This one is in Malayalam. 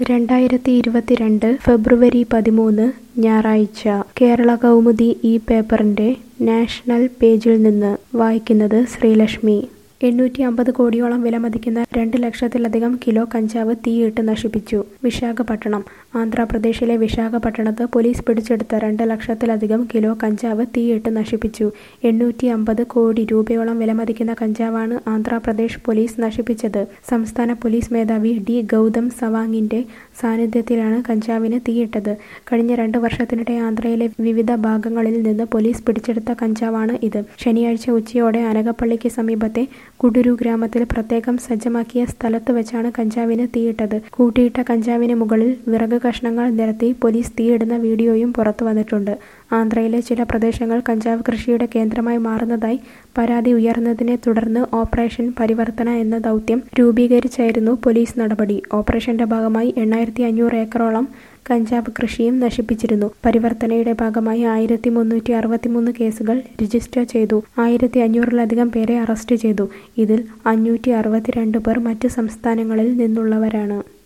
രണ്ടായിരത്തി ഇരുപത്തിരണ്ട് ഫെബ്രുവരി പതിമൂന്ന് ഞായറാഴ്ച കേരള കൗമുദി ഈ പേപ്പറിന്റെ നാഷണൽ പേജിൽ നിന്ന് വായിക്കുന്നത് ശ്രീലക്ഷ്മി എണ്ണൂറ്റി അമ്പത് കോടിയോളം വിലമതിക്കുന്ന രണ്ട് ലക്ഷത്തിലധികം കിലോ കഞ്ചാവ് തീയിട്ട് നശിപ്പിച്ചു വിശാഖപട്ടണം ആന്ധ്രാപ്രദേശിലെ വിശാഖപട്ടണത്ത് പോലീസ് പിടിച്ചെടുത്ത രണ്ട് ലക്ഷത്തിലധികം കിലോ കഞ്ചാവ് തീയിട്ട് നശിപ്പിച്ചു എണ്ണൂറ്റി അമ്പത് കോടി രൂപയോളം വിലമതിക്കുന്ന കഞ്ചാവാണ് ആന്ധ്രാപ്രദേശ് പോലീസ് നശിപ്പിച്ചത് സംസ്ഥാന പോലീസ് മേധാവി ഡി ഗൗതം സവാങ്ങിന്റെ സാന്നിധ്യത്തിലാണ് കഞ്ചാവിന് തീയിട്ടത് കഴിഞ്ഞ രണ്ട് വർഷത്തിനിടെ ആന്ധ്രയിലെ വിവിധ ഭാഗങ്ങളിൽ നിന്ന് പോലീസ് പിടിച്ചെടുത്ത കഞ്ചാവാണ് ഇത് ശനിയാഴ്ച ഉച്ചയോടെ അനകപ്പള്ളിക്ക് സമീപത്തെ കുടുരു ഗ്രാമത്തിൽ പ്രത്യേകം സജ്ജമാക്കിയ സ്ഥലത്ത് വെച്ചാണ് കഞ്ചാവിന് തീയിട്ടത് കൂട്ടിയിട്ട കഞ്ചാവിന് മുകളിൽ വിറക് കഷ്ണങ്ങൾ നിരത്തി പോലീസ് തീയിടുന്ന വീഡിയോയും പുറത്തു വന്നിട്ടുണ്ട് ആന്ധ്രയിലെ ചില പ്രദേശങ്ങൾ കഞ്ചാവ് കൃഷിയുടെ കേന്ദ്രമായി മാറുന്നതായി പരാതി ഉയർന്നതിനെ തുടർന്ന് ഓപ്പറേഷൻ പരിവർത്തന എന്ന ദൗത്യം രൂപീകരിച്ചായിരുന്നു പോലീസ് നടപടി ഓപ്പറേഷന്റെ ഭാഗമായി എണ്ണായിരത്തി അഞ്ഞൂറ് ഏക്കറോളം കഞ്ചാവ് കൃഷിയും നശിപ്പിച്ചിരുന്നു പരിവർത്തനയുടെ ഭാഗമായി ആയിരത്തി മുന്നൂറ്റി അറുപത്തിമൂന്ന് കേസുകൾ രജിസ്റ്റർ ചെയ്തു ആയിരത്തി അഞ്ഞൂറിലധികം പേരെ അറസ്റ്റ് ചെയ്തു ഇതിൽ അഞ്ഞൂറ്റി അറുപത്തിരണ്ട് പേർ മറ്റ് സംസ്ഥാനങ്ങളിൽ നിന്നുള്ളവരാണ്